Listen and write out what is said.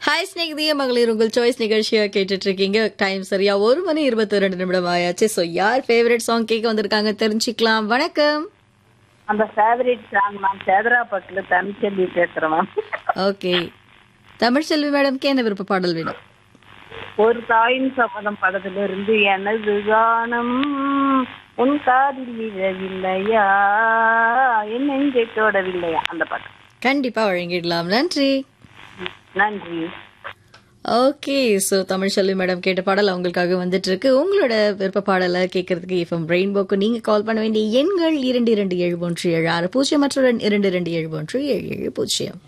hi ஸ்நேகிதிய மகளிர் உங்கள் choice நிகழ்ச்சியா கேட்டுட்டு இருக்கீங்க டைம் சரியா ஒரு மணி இருபத்தி ரெண்டு நிமிடம் ஆயாச்சு ஸோ யார் ஃபேவரட் சாங் கேட்க வந்திருக்காங்க தெரிஞ்சுக்கலாம் வணக்கம் அந்த ஃபேவரட் சாங் மேம் சேதராப்பட்டுல தமிழ்ச்செல்வி பேசுறேன் மேம் ஓகே தமிழ்செல்வி மேடம்க்கு என்ன விருப்ப பாடல் வேணும் ஒரு தாயின் சபதம் படத்துல இருந்து எனது கானம் உன் காதில் விழவில்லையா என் நெஞ்சை தோடவில்லையா அந்த பாட்டு கண்டிப்பா வழங்கிடலாம் நன்றி நன்றி ஓகே ஸோ தமிழ்செல்வி மேடம் கேட்ட பாடல் அவங்களுக்காக வந்துட்டு இருக்கு உங்களோட விருப்ப பாடலை கேட்கறதுக்கு எஃப்எம் ரெயின்போக்கு நீங்க கால் பண்ண வேண்டிய எண்கள் இரண்டு இரண்டு ஏழு ஒன்று ஏழு ஆறு பூஜ்ஜியம் மற்றும் இரண்டு இரண்டு ஏழு ஒன்று ஏழு ஏழு பூஜ்ஜியம்